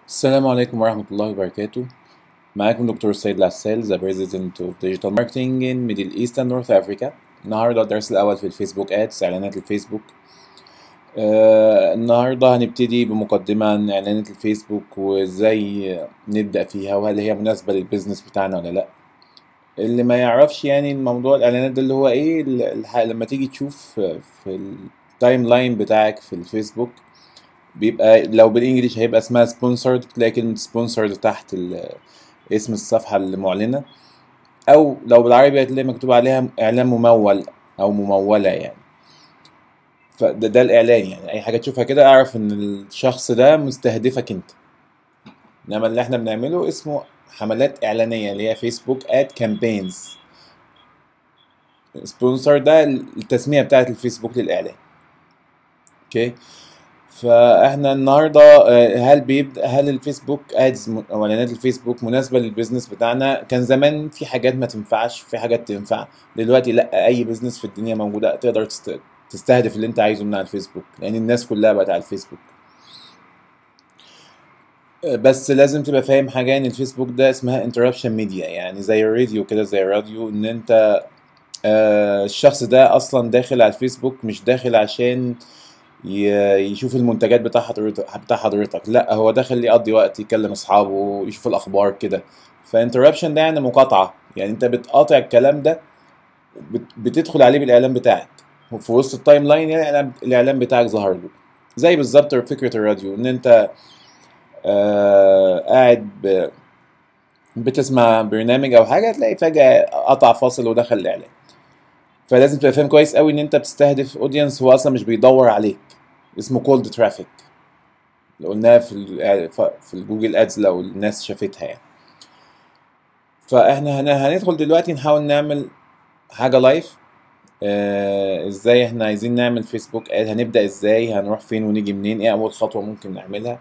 السلام عليكم ورحمة الله وبركاته معاكم دكتور سيد العسال The President of Digital Marketing in Middle East and North Africa النهاردة الدرس الأول في الفيسبوك أدز إعلانات الفيسبوك آه النهاردة هنبتدي بمقدمة عن إعلانات الفيسبوك وإزاي نبدأ فيها وهل هي مناسبة للبيزنس بتاعنا ولا لأ اللي ما يعرفش يعني الموضوع الإعلانات ده اللي هو إيه ال- الح- لما تيجي تشوف في التايم لاين بتاعك في الفيسبوك بيبقى لو بالانجليش هيبقى اسمها سبونسرد تلاقي كلمة سبونسرد تحت ال- اسم الصفحة المعلنة أو لو بالعربي هتلاقي مكتوب عليها إعلان ممول أو ممولة يعني فده ده الإعلان يعني أي حاجة تشوفها كده أعرف إن الشخص ده مستهدفك أنت إنما اللي إحنا بنعمله اسمه حملات إعلانية اللي هي فيسبوك آد كامبينز سبونسر ده التسمية بتاعت الفيسبوك للإعلان أوكي فاحنا النهارده آه، هل بيبدا هل الفيسبوك ادز او اعلانات الفيسبوك مناسبه للبيزنس بتاعنا كان زمان في حاجات ما تنفعش في حاجات تنفع دلوقتي لا اي بيزنس في الدنيا موجوده تقدر تست- تستهدف اللي انت عايزه من على الفيسبوك لان الناس كلها بقت على الفيسبوك آه، بس لازم تبقى فاهم حاجه ان الفيسبوك ده اسمها انتربشن ميديا يعني زي الراديو كده زي الراديو ان انت آه، الشخص ده اصلا داخل على الفيسبوك مش داخل عشان ي- يشوف المنتجات بتاع حضرتك بتاع حضرتك لا هو داخل يقضي وقت يكلم اصحابه يشوف الاخبار كده فانتربشن ده يعني مقاطعه يعني انت بتقاطع الكلام ده بت- بتدخل عليه بالاعلان بتاعك وفي وسط التايم لاين يعني الاعلان الإعلان بتاعك ظهر له زي بالظبط فكره الراديو ان انت آه قاعد ب- بتسمع برنامج او حاجه تلاقي فجاه قطع فاصل ودخل الاعلان فلازم تبقى فاهم كويس قوي ان انت بتستهدف اودينس هو اصلا مش بيدور عليك اسمه كولد ترافيك اللي قلناها في ال في الجوجل ادز لو الناس شافتها يعني فاحنا هن- هندخل دلوقتي نحاول نعمل حاجه لايف آه ازاي احنا عايزين نعمل فيسبوك اد هنبدا ازاي هنروح فين ونيجي منين ايه اول خطوه ممكن نعملها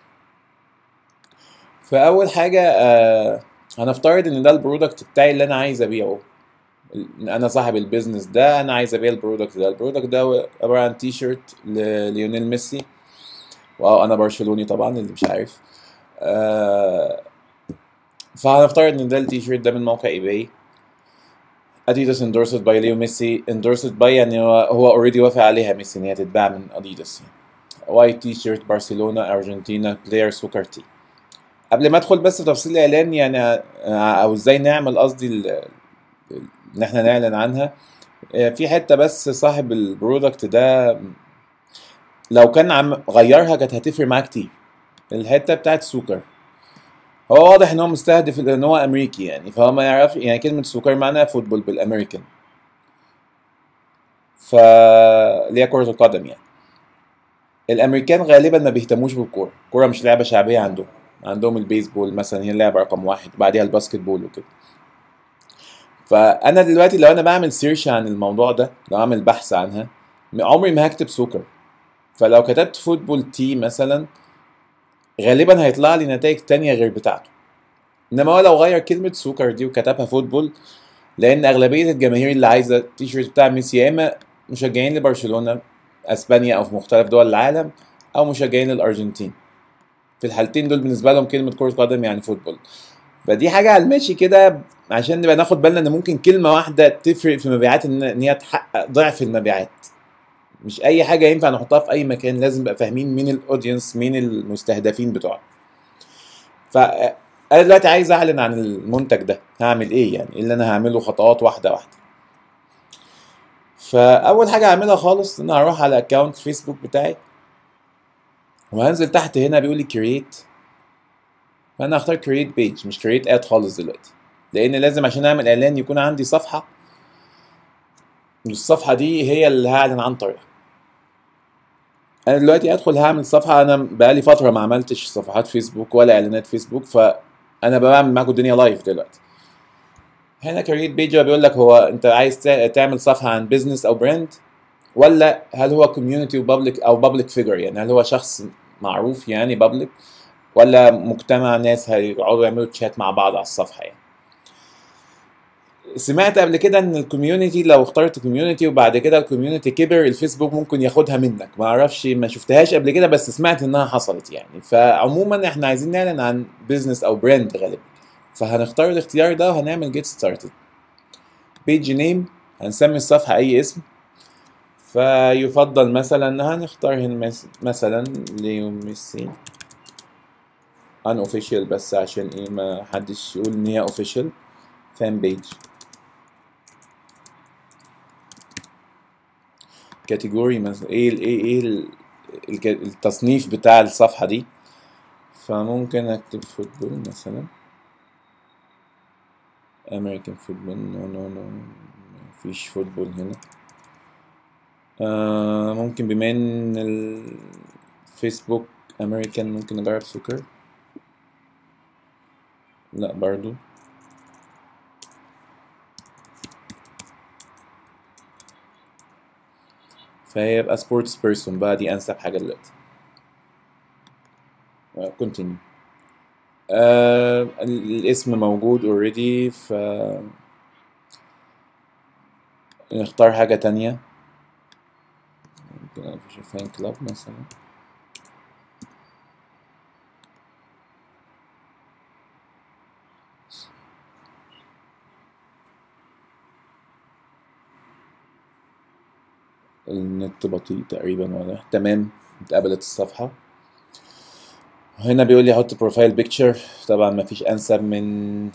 فاول حاجه آه هنفترض ان ده البرودكت بتاعي اللي انا عايز ابيعه انا صاحب البيزنس ده انا عايز ابيع البرودكت ده البرودكت ده عباره عن تي شيرت لليونيل ميسي وانا برشلوني طبعا اللي مش عارف آه فهنفترض ان ده التي شيرت ده من موقع اي باي اديداس اندورسد باي ليو ميسي اندورسد باي يعني هو هو اوريدي وافق عليها ميسي ان هي تتباع من اديداس وايت تي شيرت برشلونه ارجنتينا بلاير سوكر تي قبل ما ادخل بس في تفاصيل الاعلان يعني آه، او ازاي نعمل قصدي ال- ال- ان احنا نعلن عنها آه، في حته بس صاحب البرودكت ده لو كان عم غيرها كانت هتفرق معاه كتير الحته بتاعت سوكر هو واضح ان هو مستهدف ان هو امريكي يعني فهو ما يعرف يعني كلمه سوكر معناها فوتبول بالامريكان ف اللي هي كره القدم يعني الامريكان غالبا ما بيهتموش بالكوره الكوره مش لعبه شعبيه عندهم عندهم البيسبول مثلا هي اللعبه رقم واحد وبعديها الباسكت بول وكده فانا دلوقتي لو انا بعمل سيرش عن الموضوع ده لو اعمل بحث عنها عمري ما هكتب سوكر فلو كتبت فوتبول تي مثلا غالبا هيطلع لي نتائج تانية غير بتاعته انما هو لو غير كلمة سوكر دي وكتبها فوتبول لان اغلبية الجماهير اللي عايزة التيشيرت بتاع ميسي يا اما مشجعين لبرشلونة اسبانيا او في مختلف دول العالم او مشجعين للارجنتين في الحالتين دول بالنسبة لهم كلمة كرة قدم يعني فوتبول فدي حاجة على الماشي كده عشان نبقى ناخد بالنا ان ممكن كلمة واحدة تفرق في مبيعات ان إن هي تحقق ضعف المبيعات مش اي حاجه ينفع نحطها في اي مكان لازم نبقى فاهمين مين الاودينس مين المستهدفين بتوعنا فانا دلوقتي عايز اعلن عن المنتج ده هعمل ايه يعني ايه اللي انا هعمله خطوات واحده واحده فاول حاجه هعملها خالص ان انا هروح على اكونت فيسبوك بتاعي وهنزل تحت هنا بيقول لي كرييت فانا هختار كرييت بيج مش كرييت اد خالص دلوقتي لان لازم عشان اعمل اعلان يكون عندي صفحه والصفحه دي هي اللي هعلن عن طريقها انا دلوقتي ادخل هعمل صفحه انا بقالي فتره ما عملتش صفحات فيسبوك ولا اعلانات فيسبوك فانا بعمل معاكم الدنيا لايف دلوقتي هنا كريت بيج بيقول لك هو انت عايز تع- تعمل صفحه عن بيزنس او براند ولا هل هو كوميونتي وبابليك او بابليك فيجر يعني هل هو شخص معروف يعني بابليك ولا مجتمع ناس هيقعدوا يعملوا تشات مع بعض على الصفحه يعني سمعت قبل كده ان الكوميونتي لو اخترت كوميونتي وبعد كده الكوميونتي كبر الفيسبوك ممكن ياخدها منك ما اعرفش ما شفتهاش قبل كده بس سمعت انها حصلت يعني فعموما احنا عايزين نعلن عن بيزنس او براند غالبا فهنختار الاختيار ده وهنعمل جيت ستارتد بيج نيم هنسمي الصفحة اي اسم فيفضل مثلا هنختار هنا مثلا ليو ميسي ان اوفيشال بس عشان ايه ما حدش يقول ان هي اوفيشال فان بيج كاتيجوري مثلا ايه ال ايه ايه ال التصنيف بتاع الصفحة دي فممكن اكتب فوتبول مثلا امريكان فوتبول نو نو نو مفيش فوتبول هنا آه ممكن بما ان الفيسبوك امريكان ممكن نجرب سكر لا برضو فهيبقى سبورتس بيرسون بقى دي انسب حاجه دلوقتي كونتينيو آه الاسم موجود اوريدي ف نختار حاجة تانية ممكن في فان كلاب مثلا النت بطيء تقريبا ولا تمام اتقبلت الصفحة هنا بيقول لي احط بروفايل بيكتشر طبعا مفيش انسب من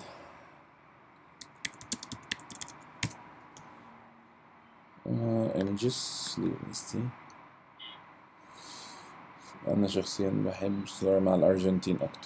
images let انا شخصيا بحب الصور مع الارجنتين اكتر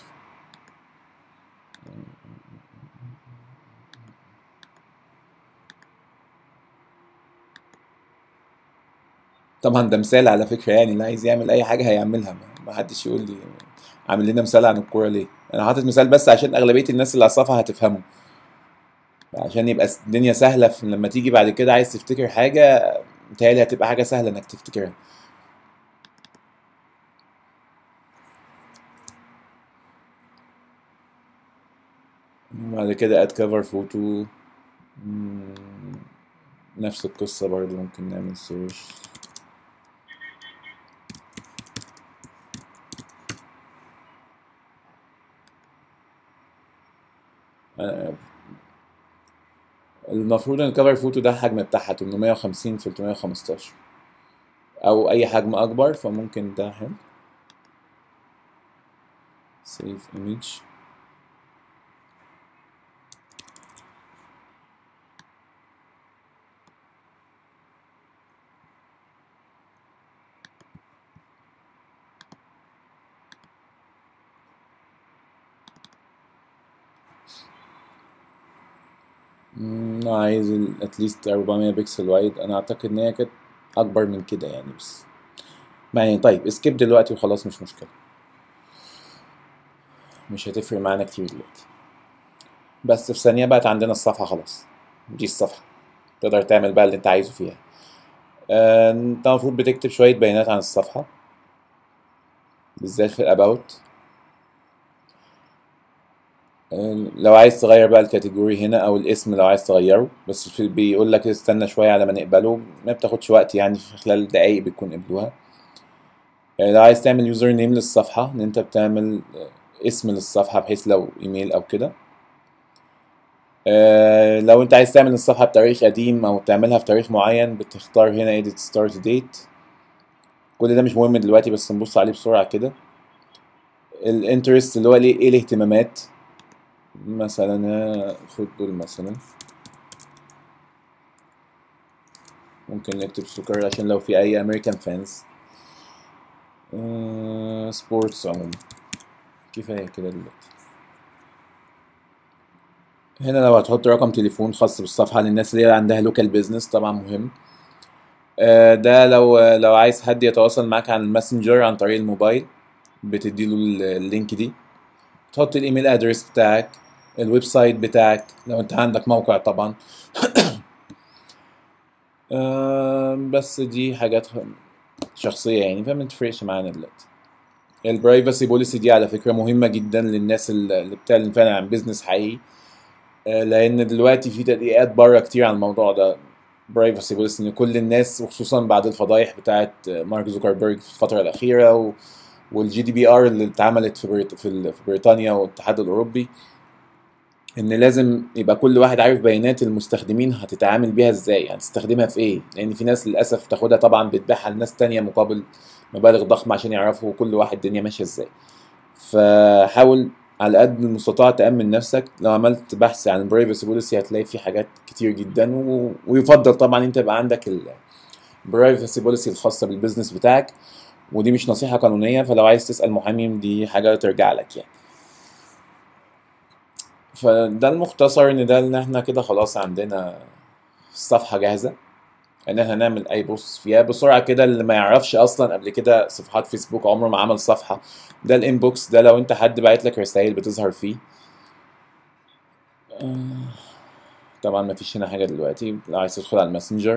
طبعا ده مثال على فكره يعني اللي عايز يعمل اي حاجه هيعملها ما حدش يقول لي عامل لنا مثال عن الكوره ليه انا حاطط مثال بس عشان اغلبيه الناس اللي على الصفحه هتفهمه عشان يبقى الدنيا سهله لما تيجي بعد كده عايز تفتكر حاجه متهيألي هتبقى حاجة سهلة إنك تفتكرها بعد كده اد كفر فوتو نفس القصة برضو ممكن نعمل سيرش المفروض ان الكفر فوتو ده الحجم بتاعها 850 315 او اي حجم اكبر فممكن ده حلو سيف ايميج عايز اتليست 400 بكسل وايد انا اعتقد ان هي كانت اكبر من كده يعني بس ما يعني طيب اسكيب دلوقتي وخلاص مش مشكله مش هتفرق معانا كتير دلوقتي بس في ثانيه بقت عندنا الصفحه خلاص دي الصفحه تقدر تعمل بقى اللي انت عايزه فيها آه، انت المفروض بتكتب شويه بيانات عن الصفحه بالذات في الاباوت لو عايز تغير بقى الكاتيجوري هنا او الاسم لو عايز تغيره بس بيقول لك استنى شويه على ما نقبله ما بتاخدش وقت يعني في خلال دقايق بيكون قبلوها آه، لو عايز تعمل يوزر نيم للصفحه ان انت بتعمل اسم للصفحه بحيث لو ايميل او كده آه، لو انت عايز تعمل الصفحه بتاريخ قديم او تعملها في تاريخ معين بتختار هنا edit start date كل ده مش مهم دلوقتي بس نبص عليه بسرعه كده الانترست اللي هو ايه الاهتمامات مثلا فوتبول مثلا ممكن نكتب سكر عشان لو في اي امريكان فانز سبورتس عموما كفايه كده دلوقتي هنا لو هتحط رقم تليفون خاص بالصفحه للناس اللي عندها لوكال بيزنس طبعا مهم آه، ده لو لو عايز حد يتواصل معاك عن الماسنجر عن طريق الموبايل بتديله اللينك دي تحط الايميل ادرس بتاعك الويب سايت بتاعك لو انت عندك موقع طبعا بس دي حاجات شخصية يعني فما تفرقش معانا دلوقتي البرايفسي بوليسي دي على فكرة مهمة جدا للناس اللي بتعلن فعلا عن بيزنس حقيقي آه، لان دلوقتي في تدقيقات بره كتير عن الموضوع ده برايفسي بوليسي ان كل الناس وخصوصا بعد الفضايح بتاعت مارك زوكربيرج في الفتره الاخيره و... والجي دي بي ار اللي اتعملت في بريط... في, ال... في بريطانيا والاتحاد الاوروبي ان لازم يبقى كل واحد عارف بيانات المستخدمين هتتعامل بيها ازاي هتستخدمها في ايه لان في ناس للاسف تاخدها طبعا بتبيعها لناس تانية مقابل مبالغ ضخمه عشان يعرفوا كل واحد الدنيا ماشيه ازاي فحاول على قد المستطاع تأمن نفسك لو عملت بحث عن البرايفسي بوليسي هتلاقي فيه حاجات كتير جدا و... ويفضل طبعا انت يبقى عندك البرايفسي بوليسي الخاصة بالبيزنس بتاعك ودي مش نصيحة قانونية فلو عايز تسأل محامي دي حاجة ترجع لك يعني فده المختصر ان ده ان احنا كده خلاص عندنا الصفحة جاهزة ان احنا نعمل اي بوست فيها بسرعه كده اللي ما يعرفش اصلا قبل كده صفحات فيسبوك عمره ما عمل صفحه ده الانبوكس ده لو انت حد باعت لك رسائل بتظهر فيه آه، طبعا ما فيش هنا حاجه دلوقتي لو عايز تدخل على الماسنجر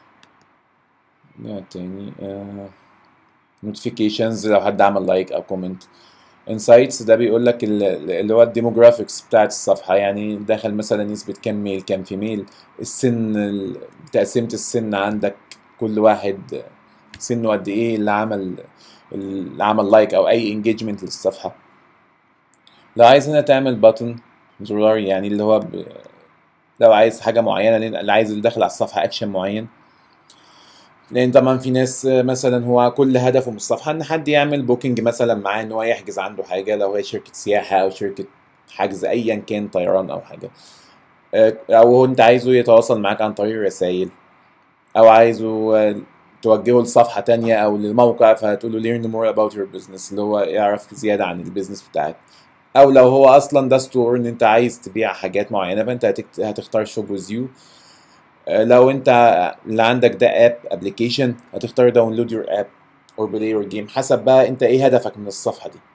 ده تاني نوتيفيكيشنز لو حد عمل لايك او كومنت انسايتس ده بيقول لك اللي هو الديموغرافيكس بتاعت الصفحه يعني داخل مثلا نسبه كام ميل كام فيميل السن تقسيمه السن عندك كل واحد سنه قد ايه اللي عمل اللي عمل لايك او اي انجيجمنت للصفحه لو عايز هنا تعمل بutton زرار يعني اللي هو ب... لو عايز حاجه معينه اللي عايز اللي داخل على الصفحه اكشن معين لان طبعا في ناس مثلا هو كل هدفه من الصفحه ان حد يعمل بوكينج مثلا معاه ان هو يحجز عنده حاجه لو هي شركه سياحه او شركه حجز ايا كان طيران او حاجه آه، او انت عايزه يتواصل معاك عن طريق الرسائل او عايزه توجهه لصفحه تانية او للموقع فتقول له learn more about your business اللي هو يعرف زياده عن البيزنس بتاعك او لو هو اصلا ده ستور ان انت عايز تبيع حاجات معينه فانت هتختار شوب ويز يو لو انت اللي عندك ده اب ابلكيشن هتختار داونلود يور اب اور بلاي يور جيم حسب بقى انت ايه هدفك من الصفحه دي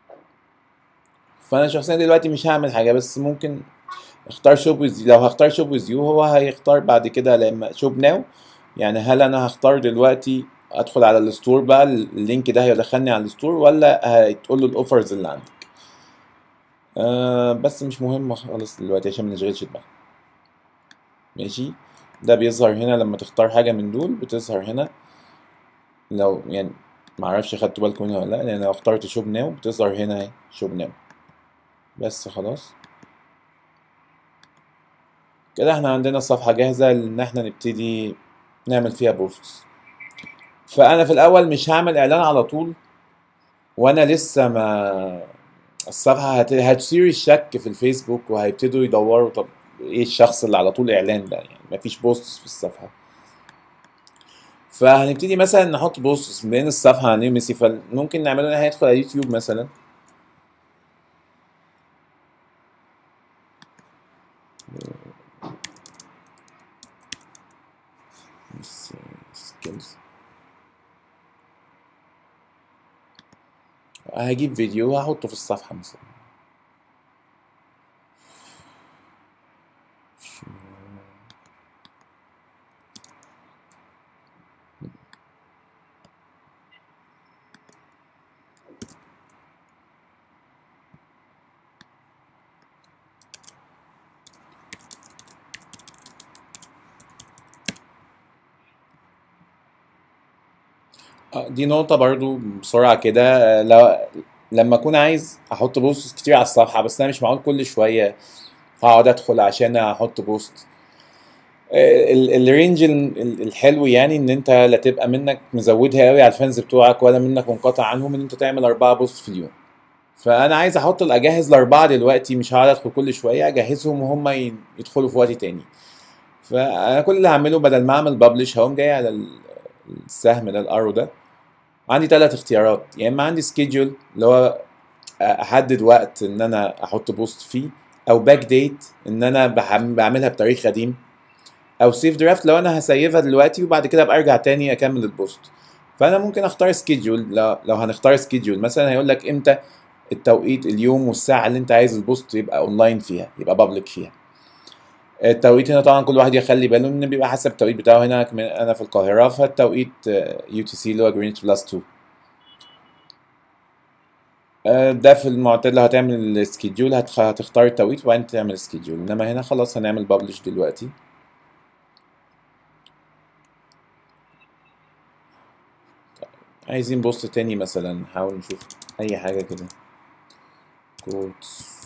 فانا شخصيا دلوقتي مش هعمل حاجه بس ممكن اختار شوب ويز لو هختار شوب ويز يو هو هيختار بعد كده لما شوب ناو يعني هل انا هختار دلوقتي ادخل على الستور بقى اللينك ده هيدخلني على الستور ولا هتقول له الاوفرز اللي عندك آه بس مش مهم خالص دلوقتي عشان ما نشغلش دماغنا ماشي ده بيظهر هنا لما تختار حاجة من دول بتظهر هنا لو يعني معرفش خدتوا بالكم منها ولا لأ لأن لو اخترت شوب ناو بتظهر هنا اهي شوب ناو بس خلاص كده احنا عندنا صفحة جاهزة ان احنا نبتدي نعمل فيها بوستس فأنا في الأول مش هعمل إعلان على طول وأنا لسه ما الصفحة هتثير الشك في الفيسبوك وهيبتدوا يدوروا طب ايه الشخص اللي على طول اعلان ده يعني مفيش بوستس في الصفحه فهنبتدي مثلا نحط بوستس بين الصفحه عن ام سي فممكن نعمله ان هيدخل على يوتيوب مثلا هجيب فيديو وهحطه في الصفحه مثلا آه، دي نقطة برضو بسرعة كده لو لما أكون عايز أحط بوست كتير على الصفحة بس أنا مش معقول كل شوية هقعد أدخل عشان أحط بوست آه، الرينج الحلو يعني ان انت لا تبقى منك مزودها قوي على الفانز بتوعك ولا منك منقطع عنهم ان انت تعمل اربعة بوست في اليوم فانا عايز احط اجهز الاربعه دلوقتي مش هقعد ادخل كل شويه اجهزهم وهم يدخلوا في وقت تاني فانا كل اللي هعمله بدل ما اعمل ببلش هقوم جاي على السهم ده الارو ده عندي ثلاث اختيارات يا اما عندي سكيدجول اللي هو احدد وقت ان انا احط بوست فيه او باك ديت ان انا بعملها بتاريخ قديم او سيف درافت لو انا هسيفها دلوقتي وبعد كده ابقى ارجع تاني اكمل البوست فانا ممكن اختار سكيدجول لو هنختار سكيدجول مثلا هيقول لك امتى التوقيت اليوم والساعه اللي انت عايز البوست يبقى اونلاين فيها يبقى بابليك فيها التوقيت هنا طبعا كل واحد يخلي باله ان بيبقى حسب التوقيت بتاعه هنا انا في القاهره فالتوقيت يو تي سي اللي هو جرينتش بلس 2 آه، ده في المعتاد لو هتعمل السكيدجول هتختار التوقيت وبعدين تعمل سكيدجول انما هنا خلاص هنعمل ببلش دلوقتي عايزين بوست تاني مثلا نحاول نشوف اي حاجة كده كوتس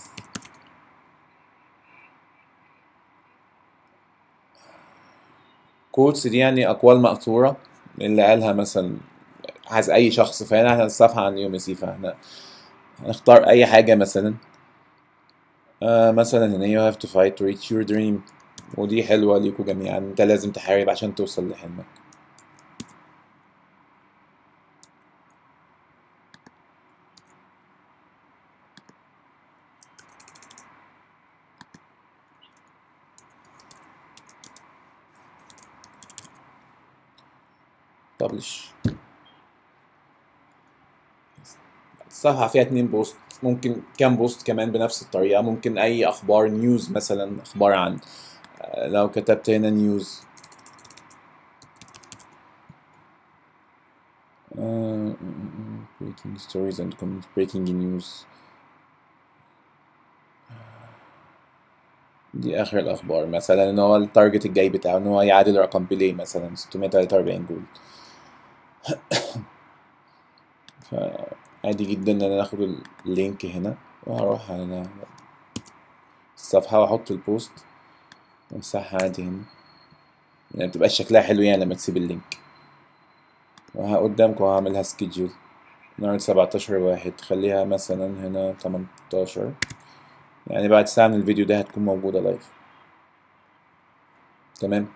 كوتس دي يعني أقوال مأثورة اللي قالها مثلا عايز أي شخص فهنا احنا الصفحة عن يوم سي فاحنا هنختار أي حاجة مثلا آه مثلا هنا you have to fight to reach your dream ودي حلوة ليكوا جميعا انت لازم تحارب عشان توصل لحلمك ببلش الصفحة فيها اتنين بوست ممكن كام بوست كمان بنفس الطريقة ممكن أي أخبار نيوز مثلا أخبار عن آه، لو كتبت هنا نيوز breaking stories and comments breaking news دي آخر الأخبار مثلا إن هو التارجت الجاي بتاعه إن هو يعادل رقم بيليه مثلا 643 جول فعادي جدا إن أنا آخد اللينك هنا وهروح على الصفحة وأحط البوست وأمسحها عادي هنا يعني متبقاش شكلها حلو يعني لما تسيب اللينك وقدامكم هعملها سكيدجول النهاردة سبعتاشر واحد خليها مثلا هنا تمنتاشر يعني بعد ساعة من الفيديو ده هتكون موجودة لايف تمام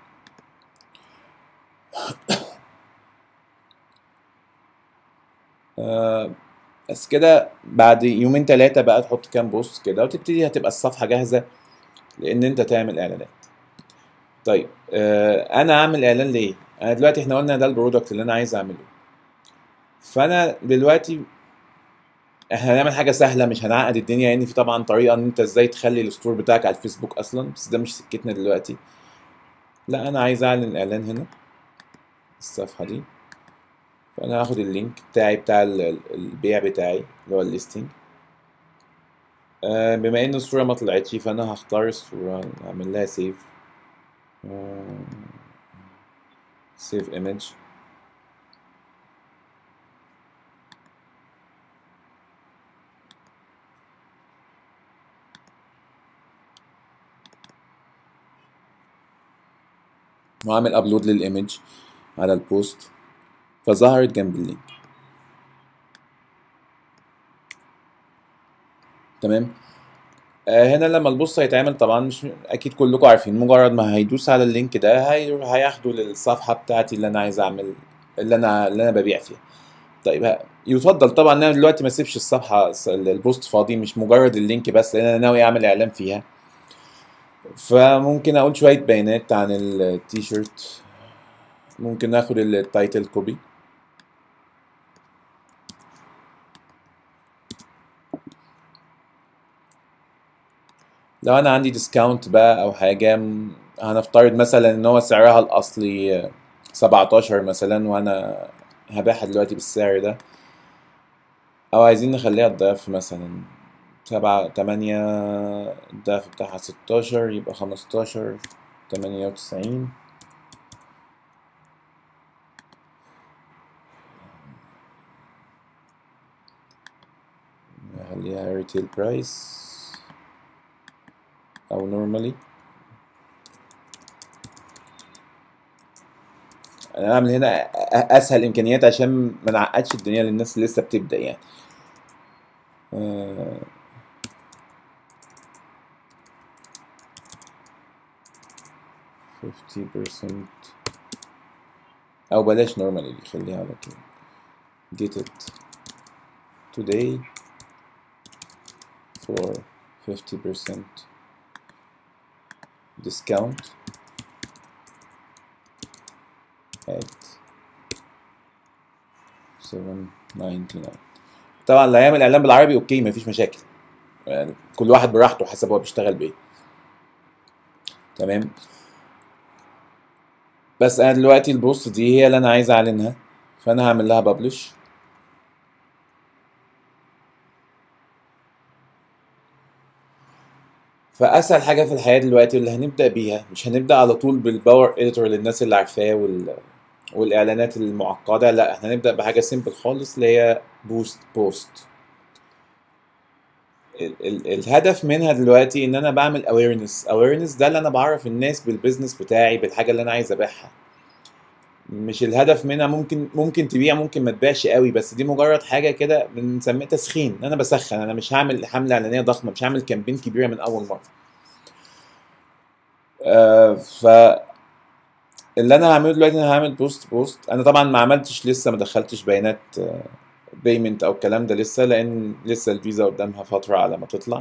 آه بس كده بعد يومين تلاتة بقى تحط كام بوست كده وتبتدي هتبقى الصفحة جاهزة لأن أنت تعمل إعلانات طيب آه أنا أعمل إعلان ليه؟ أنا دلوقتي إحنا قلنا ده البرودكت اللي أنا عايز أعمله فأنا دلوقتي احنا هنعمل حاجه سهله مش هنعقد الدنيا يعني في طبعا طريقه ان انت ازاي تخلي الستور بتاعك على الفيسبوك اصلا بس ده مش سكتنا دلوقتي لا انا عايز اعلن اعلان هنا الصفحه دي فانا هاخد اللينك بتاعي بتاع البيع بتاعي اللي هو الليستنج آه بما ان الصوره ما طلعتش فانا هختار الصوره اعمل لها سيف سيف ايمج وعامل ابلود للايمج على البوست فظهرت جنب اللينك تمام آه هنا لما البوست هيتعمل طبعا مش اكيد كلكم عارفين مجرد ما هيدوس على اللينك ده هي... هياخده للصفحه بتاعتي اللي انا عايز اعمل اللي انا اللي انا ببيع فيها طيب يفضل طبعا ان انا دلوقتي ما اسيبش الصفحه البوست فاضي مش مجرد اللينك بس لان انا ناوي اعمل اعلان فيها فممكن اقول شوية بيانات عن التيشيرت ممكن ناخد التايتل كوبي لو انا عندي ديسكاونت بقى او حاجة هنفترض مثلا ان هو سعرها الاصلي سبعتاشر مثلا وانا هبيعها دلوقتي بالسعر ده او عايزين نخليها الضعف مثلا سبعة تمانية الضعف بتاعها ستاشر يبقى خمستاشر تمانية وتسعين نخليها ريتيل برايس أو نورمالي أنا أعمل هنا أسهل إمكانيات عشان ما نعقدش الدنيا للناس اللي لسه بتبدأ يعني آه fifty percent أو بلاش نورمالي خليها على كده get it today for 50% discount at 7.99 طبعا اللي هيعمل اعلان بالعربي اوكي مفيش مشاكل يعني كل واحد براحته حسب هو بيشتغل بايه تمام بس انا دلوقتي البوست دي هي اللي انا عايز اعلنها فانا هعمل لها ببلش فاسهل حاجه في الحياه دلوقتي اللي هنبدا بيها مش هنبدا على طول بالباور اديتور للناس اللي عارفاه وال والاعلانات المعقده لا احنا هنبدا بحاجه سيمبل خالص اللي هي بوست بوست ال ال الهدف منها دلوقتي ان انا بعمل اويرنس اويرنس ده اللي انا بعرف الناس بالبيزنس بتاعي بالحاجه اللي انا عايز ابيعها مش الهدف منها ممكن ممكن تبيع ممكن ما تبيعش قوي بس دي مجرد حاجه كده بنسميها تسخين انا بسخن انا مش هعمل حمله اعلانيه ضخمه مش هعمل كامبين كبيره من اول مره آه ف اللي انا هعمله دلوقتي انا هعمل بوست بوست انا طبعا ما عملتش لسه ما دخلتش بيانات بيمنت او الكلام ده لسه لان لسه الفيزا قدامها فتره على ما تطلع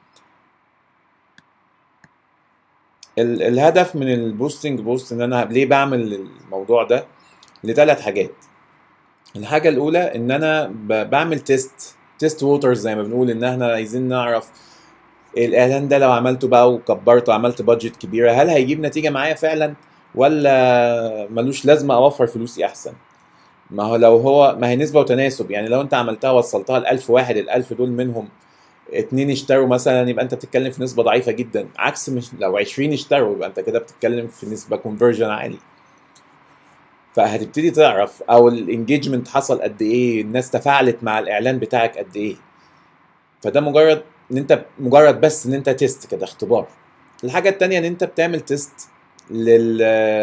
ال الهدف من البوستنج بوست ان انا ليه بعمل الموضوع ده لثلاث حاجات الحاجه الاولى ان انا بعمل تيست تيست ووترز زي ما بنقول ان احنا عايزين نعرف الاعلان ده لو عملته بقى وكبرته وعملت بادجت كبيره هل هيجيب نتيجه معايا فعلا ولا ملوش لازمه اوفر فلوسي احسن ما هو لو هو ما هي نسبه وتناسب يعني لو انت عملتها وصلتها ل 1000 واحد ال 1000 دول منهم اتنين اشتروا مثلا يبقى انت بتتكلم في نسبه ضعيفه جدا عكس مش لو 20 اشتروا يبقى انت كده بتتكلم في نسبه كونفرجن عالي فهتبتدي تعرف او الانجيجمنت حصل قد ايه الناس تفاعلت مع الاعلان بتاعك قد ايه فده مجرد ان انت مجرد بس ان انت تيست كده اختبار الحاجه التانية ان انت بتعمل تيست لل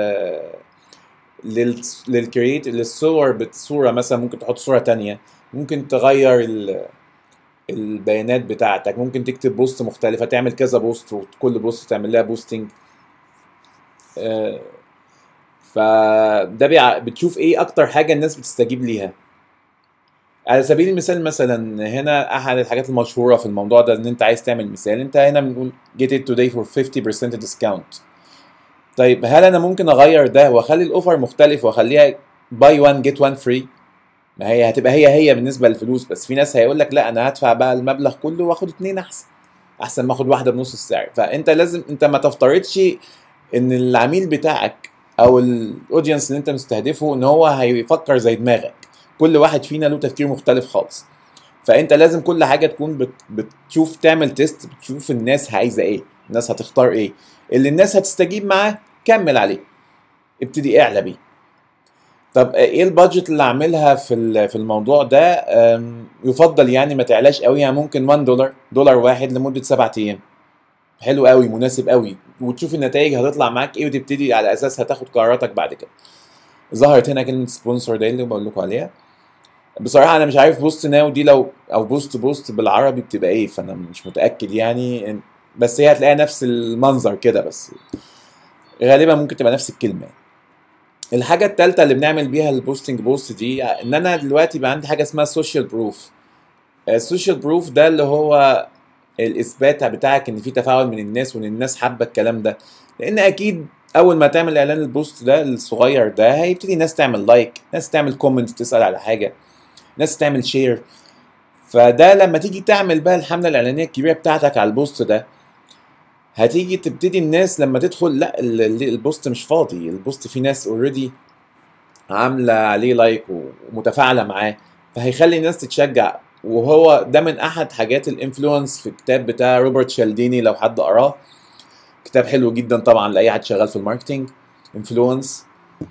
لل للكرييت للصور بصوره مثلا ممكن تحط صوره تانية ممكن تغير ال... البيانات بتاعتك ممكن تكتب بوست مختلفه تعمل كذا بوست وكل بوست تعمل لها بوستنج آه فده بيع... بتشوف ايه اكتر حاجه الناس بتستجيب ليها على سبيل المثال مثلا هنا احد الحاجات المشهوره في الموضوع ده ان انت عايز تعمل مثال انت هنا بنقول get it today for 50% discount طيب هل انا ممكن اغير ده واخلي الاوفر مختلف واخليها باي 1 جيت 1 فري ما هي هتبقى هي هي بالنسبه للفلوس بس في ناس هيقول لك لا انا هدفع بقى المبلغ كله واخد اتنين احسن احسن ما اخد واحده بنص السعر فانت لازم انت ما تفترضش ان العميل بتاعك او الاودينس اللي انت مستهدفه ان هو هيفكر زي دماغك كل واحد فينا له تفكير مختلف خالص فانت لازم كل حاجه تكون بت بتشوف تعمل تيست بتشوف الناس عايزه ايه الناس هتختار ايه اللي الناس هتستجيب معاه كمل عليه ابتدي اعلى بيه طب ايه البادجت اللي اعملها في في الموضوع ده يفضل يعني ما تعلاش قوي يعني ممكن 1 دولار دولار واحد لمده سبعة ايام حلو قوي مناسب قوي وتشوف النتائج هتطلع معاك ايه وتبتدي على اساسها تاخد قراراتك بعد كده ظهرت هنا كلمه سبونسر ده اللي بقول لكم عليها بصراحه انا مش عارف بوست ناو دي لو او بوست بوست بالعربي بتبقى ايه فانا مش متاكد يعني بس هي هتلاقيها نفس المنظر كده بس غالبا ممكن تبقى نفس الكلمه الحاجه الثالثه اللي بنعمل بيها البوستنج بوست دي ان انا دلوقتي بقى عندي حاجه اسمها سوشيال بروف السوشيال بروف ده اللي هو الاثبات بتاعك ان في تفاعل من الناس وان الناس حابه الكلام ده لان اكيد اول ما تعمل اعلان البوست ده الصغير ده هيبتدي ناس تعمل لايك ناس تعمل كومنت تسال على حاجه ناس تعمل شير فده لما تيجي تعمل بقى الحمله الاعلانيه الكبيره بتاعتك على البوست ده هتيجي تبتدي الناس لما تدخل لا البوست مش فاضي البوست فيه ناس اوريدي عامله عليه لايك ومتفاعله معاه فهيخلي الناس تتشجع وهو ده من احد حاجات الانفلونس في الكتاب بتاع روبرت شالديني لو حد قراه كتاب حلو جدا طبعا لاي حد شغال في الماركتينج انفلونس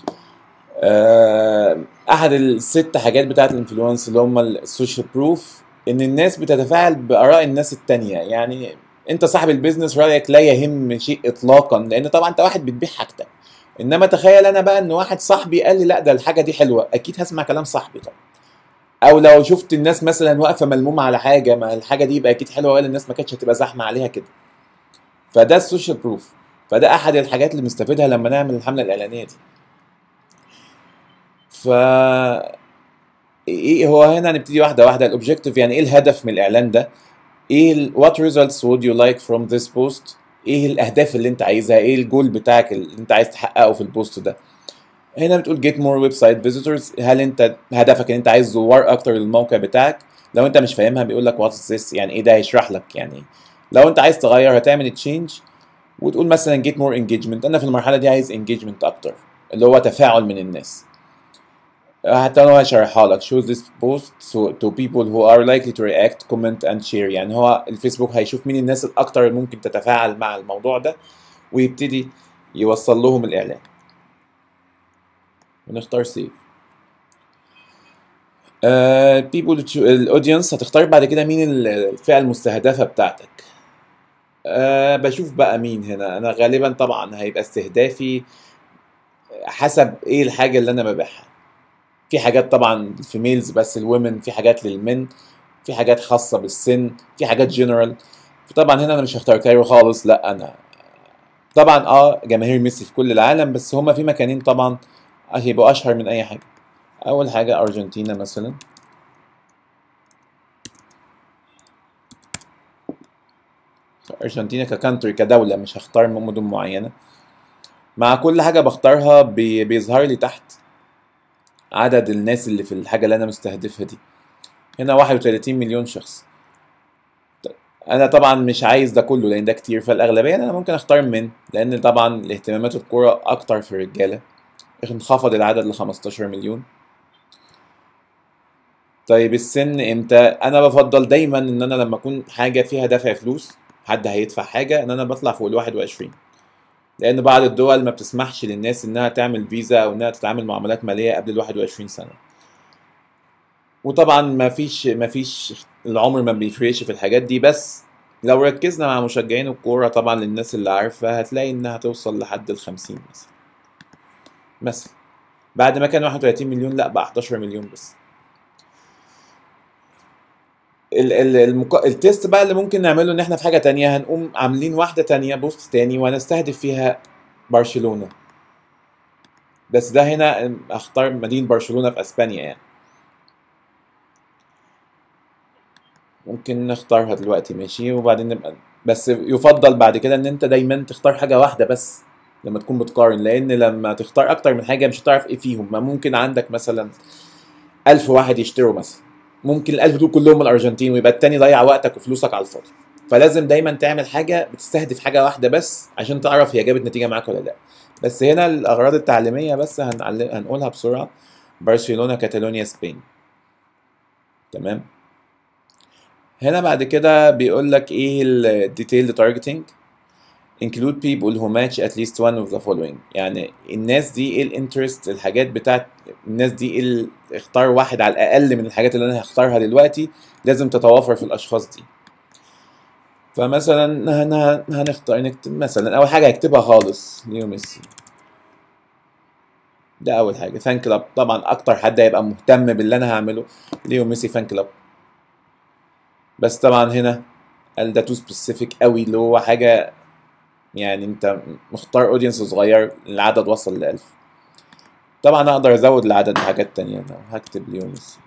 احد الست حاجات بتاعت الانفلونس اللي هم السوشيال بروف ان الناس بتتفاعل باراء الناس التانية يعني انت صاحب البيزنس رايك لا يهم شيء اطلاقا لان طبعا انت واحد بتبيع حاجتك انما تخيل انا بقى ان واحد صاحبي قال لي لا ده الحاجه دي حلوه اكيد هسمع كلام صاحبي طبعا او لو شفت الناس مثلا واقفه ملمومه على حاجه ما الحاجه دي يبقى اكيد حلوه ولا الناس ما كانتش هتبقى زحمه عليها كده فده السوشيال بروف فده احد الحاجات اللي بنستفيدها لما نعمل الحمله الاعلانيه دي ف ايه هو هنا هنبتدي واحده واحده الاوبجيكتيف يعني ايه الهدف من الاعلان ده ايه what results would you like from this post ايه الاهداف اللي انت عايزها ايه الجول بتاعك اللي انت عايز تحققه في البوست ده هنا بتقول get more website visitors هل انت هدفك ان انت عايز زوار اكتر للموقع بتاعك لو انت مش فاهمها بيقول لك what is this يعني ايه ده هيشرح لك يعني لو انت عايز تغير هتعمل تشينج وتقول مثلا get more engagement انا في المرحله دي عايز engagement اكتر اللي هو تفاعل من الناس حتى انا هشرحها لك shows this post so to people who are likely to react comment and share يعني هو الفيسبوك هيشوف مين الناس الاكتر اللي ممكن تتفاعل مع الموضوع ده ويبتدي يوصل لهم الاعلان ونختار سيف uh, people to الاودينس هتختار بعد كده مين الفئة المستهدفة بتاعتك أه بشوف بقى مين هنا انا غالبا طبعا هيبقى استهدافي حسب ايه الحاجة اللي انا ببيعها في حاجات طبعا في ميلز بس الومن في حاجات للمن في حاجات خاصة بالسن في حاجات جنرال فطبعا هنا انا مش هختار كايرو خالص لا انا طبعا اه جماهير ميسي في كل العالم بس هما في مكانين طبعا هيبقوا اشهر من اي حاجة اول حاجة ارجنتينا مثلا ارجنتينا ككانتري كدولة مش هختار مدن معينة مع كل حاجة بختارها بي بيظهر لي تحت عدد الناس اللي في الحاجة اللي أنا مستهدفها دي هنا 31 مليون شخص أنا طبعا مش عايز ده كله لأن ده كتير فالأغلبية أنا ممكن أختار من لأن طبعا اهتمامات الكورة أكتر في الرجالة انخفض العدد ل 15 مليون طيب السن امتى انا بفضل دايما ان انا لما اكون حاجه فيها دفع فلوس حد هيدفع حاجه ان انا بطلع فوق ال 21 لان بعض الدول ما بتسمحش للناس انها تعمل فيزا او انها تتعامل معاملات ماليه قبل ال 21 سنه وطبعا ما فيش ما فيش العمر ما بيفرقش في الحاجات دي بس لو ركزنا مع مشجعين الكوره طبعا للناس اللي عارفه هتلاقي انها توصل لحد ال 50 مثلا مثلا بعد ما كان 31 مليون لا بقى 11 مليون بس ال ال المك... التيست بقى اللي ممكن نعمله ان احنا في حاجه تانية هنقوم عاملين واحده تانية بوست تاني وهنستهدف فيها برشلونه بس ده هنا اختار مدينه برشلونه في اسبانيا يعني ممكن نختارها دلوقتي ماشي وبعدين نبقى بس يفضل بعد كده ان انت دايما تختار حاجه واحده بس لما تكون بتقارن لان لما تختار اكتر من حاجه مش هتعرف ايه فيهم ما ممكن عندك مثلا ألف واحد يشتروا مثلا ممكن الألف دول كلهم من الأرجنتين ويبقى التاني ضيع وقتك وفلوسك على الفاضي فلازم دايما تعمل حاجة بتستهدف حاجة واحدة بس عشان تعرف هي جابت نتيجة معاك ولا لا بس هنا الأغراض التعليمية بس هنعلم هنقولها بسرعة برشلونة كاتالونيا سبين تمام هنا بعد كده بيقول لك ايه الديتيلد تارجتنج include people who match at least one of the following يعني الناس دي ايه الانترست الحاجات بتاعت الناس دي ايه ال- اختار واحد على الاقل من الحاجات اللي انا هختارها دلوقتي لازم تتوافر في الاشخاص دي فمثلا هن هنختار نكتب مثلا اول حاجه هكتبها خالص ليو ميسي ده اول حاجه فان كلاب طبعا اكتر حد هيبقى مهتم باللي انا هعمله ليو ميسي فان كلاب بس طبعا هنا قال ده تو سبيسيفيك قوي اللي هو حاجه يعني انت مختار اودينس صغير العدد وصل ل 1000 طبعا اقدر ازود العدد بحاجات تانية لو هكتب ليو ميسي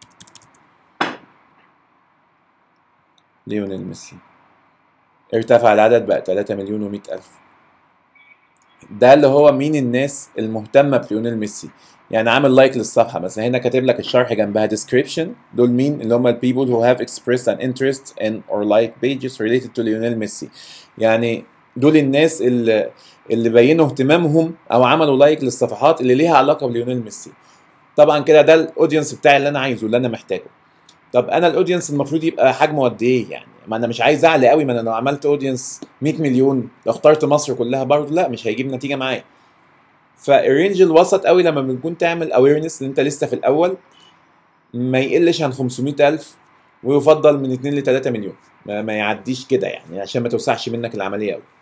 ليونيل ميسي ارتفع العدد بقى 3 مليون و100 ألف ده اللي هو مين الناس المهتمة بليونيل ميسي يعني عامل لايك للصفحة مثلا هنا كاتب لك الشرح جنبها description دول مين اللي هم ال people who have expressed an interest in or like pages related to ليونيل ميسي يعني دول الناس اللي اللي بينوا اهتمامهم او عملوا لايك للصفحات اللي ليها علاقة بليونيل ميسي طبعا كده ده الاودينس بتاعي اللي انا عايزه اللي انا محتاجه طب انا الاودينس المفروض يبقى حجمه قد ايه يعني ما انا مش عايز اعلى قوي ما انا لو عملت اودينس 100 مليون لو اخترت مصر كلها برضه لا مش هيجيب نتيجه معايا فالرينج الوسط قوي لما بنكون تعمل اويرنس اللي انت لسه في الاول ما يقلش عن 500 الف ويفضل من 2 ل 3 مليون ما, ما يعديش كده يعني عشان ما توسعش منك العمليه قوي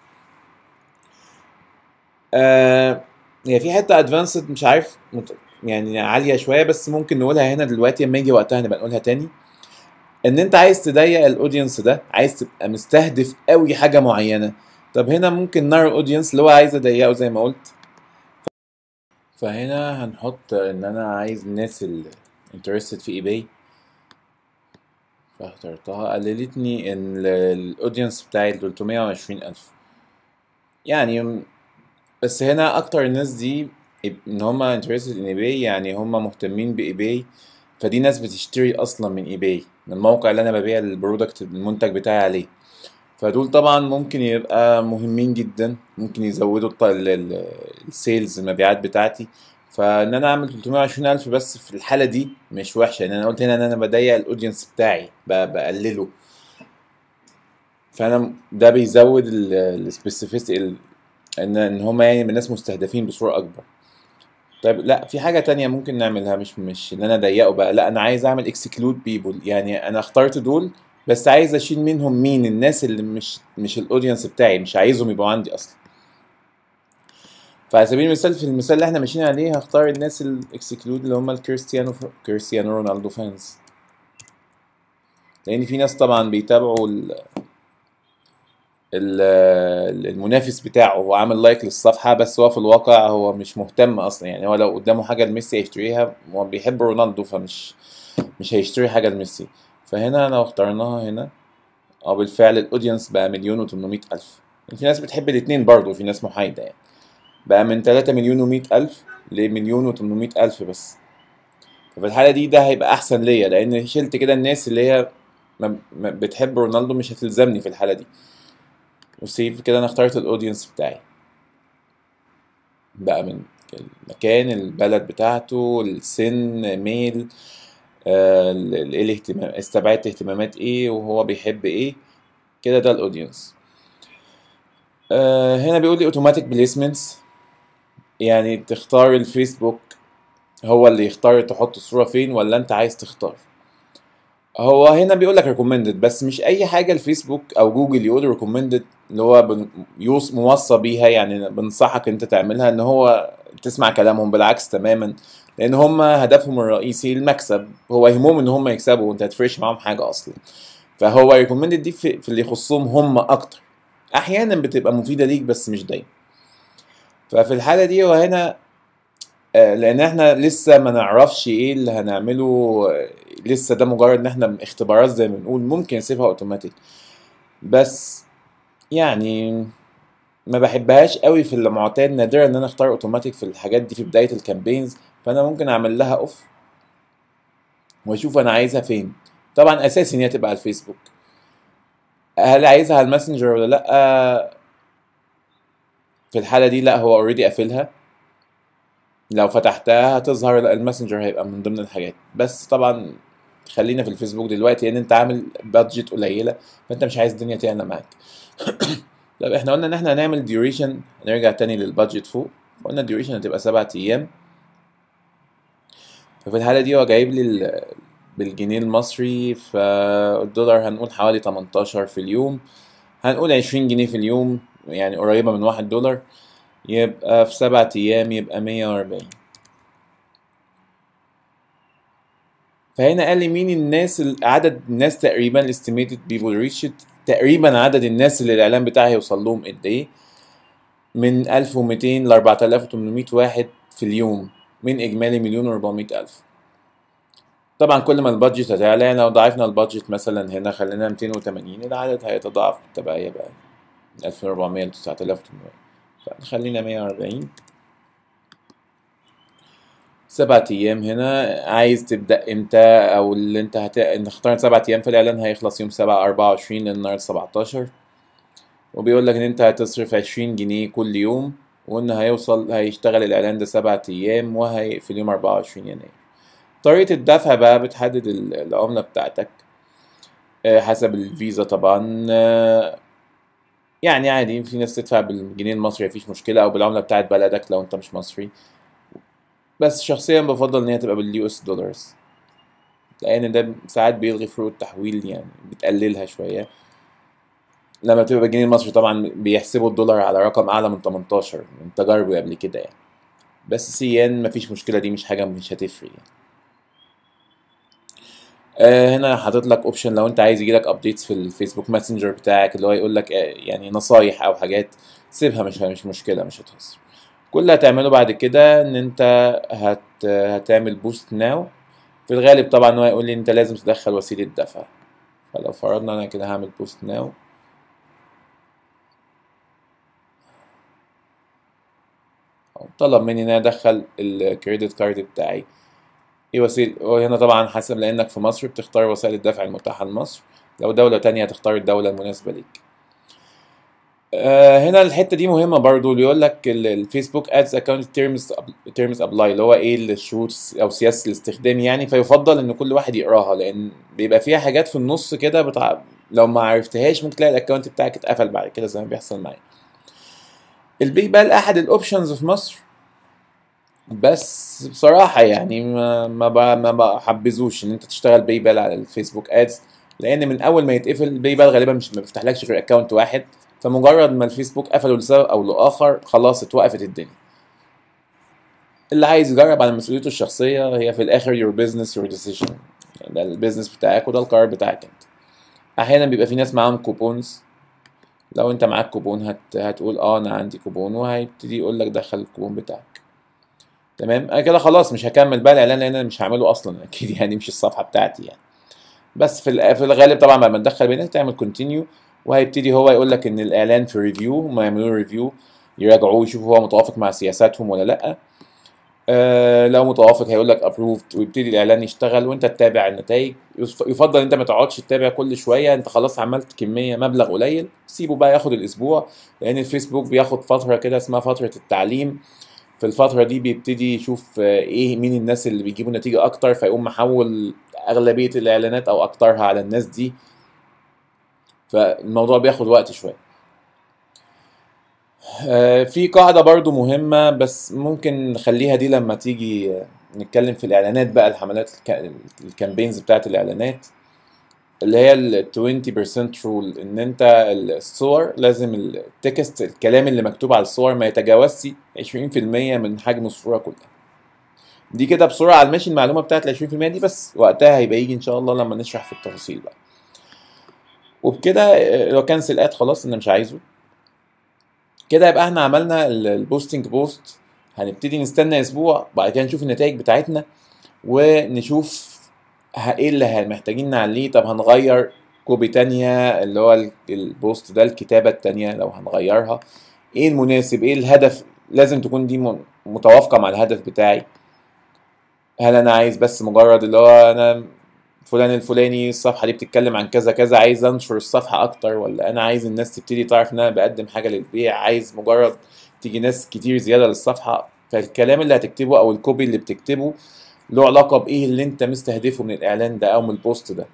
آه هي في حته ادفانسد مش عارف مت- يعني عاليه شويه بس ممكن نقولها هنا دلوقتي لما يجي وقتها نبقى نقولها تاني ان انت عايز تضيق الاودينس ده عايز تبقى مستهدف قوي حاجه معينه طب هنا ممكن نار الاودينس اللي هو عايز اضيقه زي ما قلت فهنا هنحط ان انا عايز الناس اللي interested في ايباي فاخترتها قللتني ان الاودينس بتاعي 320 الف يعني بس هنا اكتر الناس دي ان هما interested in eBay يعني هما مهتمين بايباي فدي ناس بتشتري اصلا من ايباي من الموقع اللي انا ببيع البرودكت المنتج بتاعي عليه فدول طبعا ممكن يبقى مهمين جدا ممكن يزودوا الط- ال- ال- السيلز المبيعات بتاعتي فان انا اعمل 320 الف بس في الحاله دي مش وحشه يعني انا قلت هنا ان انا بضيق الاودينس بتاعي ب- بقلله فانا ده بيزود السبيسيفيستي ان ان هم يعني الناس مستهدفين بصوره اكبر طيب لا في حاجه تانية ممكن نعملها مش مش ان انا اضيقه بقى لا انا عايز اعمل اكسكلود بيبول يعني انا اخترت دول بس عايز اشيل منهم مين الناس اللي مش مش الاودينس بتاعي مش عايزهم يبقوا عندي اصلا فعلى سبيل المثال في المثال اللي احنا ماشيين عليه هختار الناس الاكسكلود اللي هم الكريستيانو كريستيانو رونالدو فانز لان في ناس طبعا بيتابعوا ال ال- المنافس بتاعه هو عامل لايك للصفحة بس هو في الواقع هو مش مهتم أصلا يعني هو لو قدامه حاجة لميسي هيشتريها هو بيحب رونالدو فمش مش هيشتري حاجة لميسي فهنا لو اخترناها هنا اه بالفعل الاودينس بقى مليون وتمنمية ألف في ناس بتحب الاتنين برضه في ناس محايدة يعني بقى من تلاتة مليون ومية ألف لمليون وتمنمية ألف بس ففي الحالة دي ده هيبقى أحسن ليا لأن شلت كده الناس اللي هي ما ما بتحب رونالدو مش هتلزمني في الحالة دي وسيف كده انا اخترت الاودينس بتاعي بقى من المكان البلد بتاعته السن ميل آه، ال- ال- ايه الاهتمام استبعدت اهتمامات ايه وهو بيحب ايه كده ده الاودينس آه، هنا بيقول لي اوتوماتيك بليسمنتس يعني تختار الفيسبوك هو اللي يختار تحط الصورة فين ولا انت عايز تختار هو هنا بيقول لك ريكومندد بس مش اي حاجه الفيسبوك او جوجل يقول ريكومندد اللي هو بن- يوص موصى بيها يعني بنصحك انت تعملها ان هو تسمع كلامهم بالعكس تماما لان هم هدفهم الرئيسي المكسب هو يهمهم ان هم يكسبوا وانت هتفرش معاهم حاجه اصلا فهو ريكومندد دي في, في اللي يخصهم هم اكتر احيانا بتبقى مفيده ليك بس مش دايما ففي الحاله دي هو هنا آه، لان احنا لسه ما نعرفش ايه اللي هنعمله آه، لسه ده مجرد ان احنا اختبارات زي ما بنقول ممكن نسيبها اوتوماتيك بس يعني ما بحبهاش قوي في المعتاد نادرا ان انا اختار اوتوماتيك في الحاجات دي في بدايه الكامبينز فانا ممكن اعمل لها اوف واشوف انا عايزها فين طبعا اساسي ان هي تبقى على الفيسبوك هل عايزها على الماسنجر ولا لا في الحاله دي لا هو اوريدي قافلها لو فتحتها هتظهر الماسنجر هيبقى من ضمن الحاجات بس طبعا خلينا في الفيسبوك دلوقتي لان انت عامل بادجت قليله فانت مش عايز الدنيا تعلى معاك طب احنا قلنا ان احنا هنعمل ديوريشن نرجع تاني للبادجت فوق قلنا الديوريشن هتبقى سبعة ايام ففي الحالة دي هو جايب لي ال- بالجنيه المصري فالدولار هنقول حوالي 18 في اليوم هنقول 20 جنيه في اليوم يعني قريبة من واحد دولار يبقى في سبعة أيام يبقى 140 فهنا قال لي مين الناس ال- عدد الناس تقريبا estimated people reached تقريبا عدد الناس اللي الإعلان بتاعي هيوصل لهم قد إيه من 1200 ل 4800 واحد في اليوم من إجمالي مليون و400 ألف طبعا كل ما البادجت هتعلى يعني لو ضاعفنا البادجت مثلا هنا خلينا 280 العدد هيتضاعف بالتبعية بقى من 1400 ل 9800 فخلينا 140 سبعة أيام هنا عايز تبدأ إمتى أو اللي أنت هت... نختار سبعة أيام في الإعلان هيخلص يوم سبعة أربعة وعشرين للنهار سبعتاشر وبيقول لك إن أنت هتصرف عشرين جنيه كل يوم وإن هيوصل هيشتغل الإعلان ده سبعة أيام وهيقفل يوم أربعة وعشرين يناير طريقة الدفع بقى بتحدد ال- العملة بتاعتك آه، حسب الفيزا طبعا آه، يعني عادي في ناس تدفع بالجنيه المصري مفيش مشكلة أو بالعملة بتاعت بلدك لو أنت مش مصري بس شخصيا بفضل إن هي تبقى باليو اس دولارز لأن ده ساعات بيلغي فروق التحويل يعني بتقللها شوية لما تبقى بالجنيه المصري طبعا بيحسبوا الدولار على رقم أعلى من 18 من تجاربي قبل كده يعني بس سيان مفيش مشكلة دي مش حاجة مش هتفرق يعني آه هنا حاطط لك اوبشن لو انت عايز يجيلك ابديتس في الفيسبوك ماسنجر بتاعك اللي هو يقول لك آه يعني نصايح او حاجات سيبها مش مش مشكله مش هتخسر كل اللي هتعمله بعد كده ان انت هت هتعمل بوست ناو في الغالب طبعا هو هيقول لي انت لازم تدخل وسيله دفع فلو فرضنا انا كده هعمل بوست ناو طلب مني ان انا ادخل الكريدت كارد بتاعي ايه وسيله وهنا طبعا حسب لانك في مصر بتختار وسائل الدفع المتاحه لمصر لو دولة تانية هتختار الدولة المناسبة ليك آه هنا الحته دي مهمه برضو اللي يقول لك ال- الفيسبوك ادز اكونت تيرمز تيرمز ابلاي اللي هو ايه الشروط او سياسه الاستخدام يعني فيفضل ان كل واحد يقراها لان بيبقى فيها حاجات في النص كده بتاع لو ما عرفتهاش ممكن تلاقي الاكونت بتاعك اتقفل بعد كده زي ما بيحصل معايا الباي بال احد الاوبشنز في مصر بس بصراحة يعني ما ما ب- ما بحبذوش ان انت تشتغل باي بال على الفيسبوك ادز لان من اول ما يتقفل باي بال غالبا مش ما بيفتحلكش غير اكونت واحد فمجرد ما الفيسبوك قفله لسبب او لاخر خلاص اتوقفت الدنيا اللي عايز يجرب على مسؤوليته الشخصية هي في الاخر your business your decision ده البيزنس بتاعك وده القرار بتاعك انت احيانا بيبقى في ناس معاهم كوبونز لو انت معاك كوبون هت... هتقول اه انا عندي كوبون وهيبتدي يقول لك دخل الكوبون بتاعك تمام انا كده خلاص مش هكمل بقى الاعلان لان انا مش هعمله اصلا اكيد يعني مش الصفحه بتاعتي يعني بس في الغ- في الغالب طبعا بعد ما تدخل بيانات تعمل كونتينيو وهيبتدي هو يقول لك ان الاعلان في ريفيو هم يعملوا ريفيو يراجعوه يشوفوا هو متوافق مع سياساتهم ولا لا آه لو متوافق هيقول لك ابروفد ويبتدي الاعلان يشتغل وانت تتابع النتائج يف- يفضل انت ما تقعدش تتابع كل شويه انت خلاص عملت كميه مبلغ قليل سيبه بقى ياخد الاسبوع لان الفيسبوك بياخد فتره كده اسمها فتره التعليم في الفتره دي بيبتدي يشوف آه، ايه مين الناس اللي بيجيبوا نتيجه اكتر فيقوم محول اغلبيه الاعلانات او اكترها على الناس دي فالموضوع بياخد وقت شويه آه، في قاعدة برضو مهمة بس ممكن نخليها دي لما تيجي آه، نتكلم في الإعلانات بقى الحملات الك- الكامبينز بتاعت الإعلانات اللي هي ال 20% رول إن أنت الصور لازم التكست الكلام اللي مكتوب على الصور ما يتجاوزش 20% من حجم الصورة كلها دي كده بسرعة على الماشي المعلومة بتاعت ال 20% دي بس وقتها هيبقى يجي إن شاء الله لما نشرح في التفاصيل بقى وبكده آه، لو كانسل اد خلاص أنا مش عايزه كده يبقى احنا عملنا ال- البوستنج بوست هنبتدي نستنى اسبوع بعد كده نشوف النتائج بتاعتنا ونشوف ه- ايه اللي ه- محتاجين نعليه طب هنغير كوبي تانية اللي هو ال- البوست ده الكتابة التانية لو هنغيرها ايه المناسب ايه الهدف لازم تكون دي م- متوافقة مع الهدف بتاعي هل انا عايز بس مجرد اللي هو انا فلان الفلاني الصفحة دي بتتكلم عن كذا كذا عايز انشر الصفحة اكتر ولا انا عايز الناس تبتدي تعرف ان انا بقدم حاجة للبيع عايز مجرد تيجي ناس كتير زيادة للصفحة فالكلام اللي هتكتبه او الكوبي اللي بتكتبه له علاقة بايه اللي انت مستهدفه من الاعلان ده او من البوست ده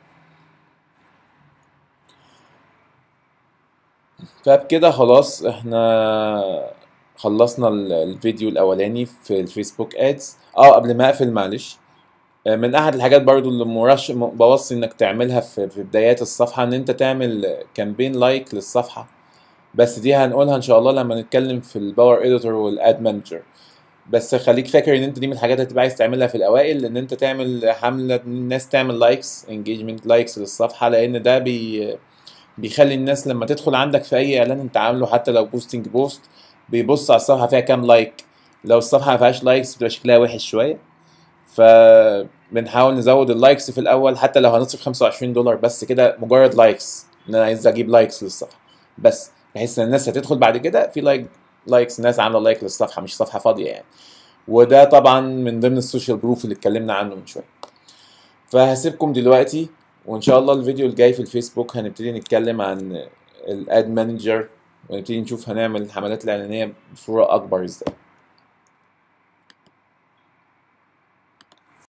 فبكده خلاص احنا خلصنا ال- الفيديو الاولاني في الفيسبوك ادز اه قبل ما اقفل معلش آه، من احد الحاجات برضو اللي مرش م- بوصي انك تعملها في في بدايات الصفحة ان انت تعمل كامبين لايك للصفحة بس دي هنقولها ان شاء الله لما نتكلم في الباور اديتور والاد مانجر بس خليك فاكر ان انت دي من الحاجات اللي هتبقى عايز تعملها في الاوائل ان انت تعمل حملة إن الناس تعمل لايكس انجيجمنت لايكس للصفحة لان ده بي بيخلي الناس لما تدخل عندك في اي اعلان انت عامله حتى لو بوستنج بوست بيبص على الصفحة فيها كام لايك لو الصفحة ما فيهاش لايكس بتبقى شكلها وحش شوية فبنحاول نزود اللايكس في الاول حتى لو هنصرف 25 دولار بس كده مجرد لايكس ان انا عايز اجيب لايكس للصفحه بس بحيث ان الناس هتدخل بعد كده في لايك لايكس ناس عامله لايك للصفحه مش صفحه فاضيه يعني وده طبعا من ضمن السوشيال بروف اللي اتكلمنا عنه من شويه فهسيبكم دلوقتي وان شاء الله الفيديو الجاي في الفيسبوك هنبتدي نتكلم عن الاد مانجر ونبتدي نشوف هنعمل الحملات الاعلانيه بصوره اكبر ازاي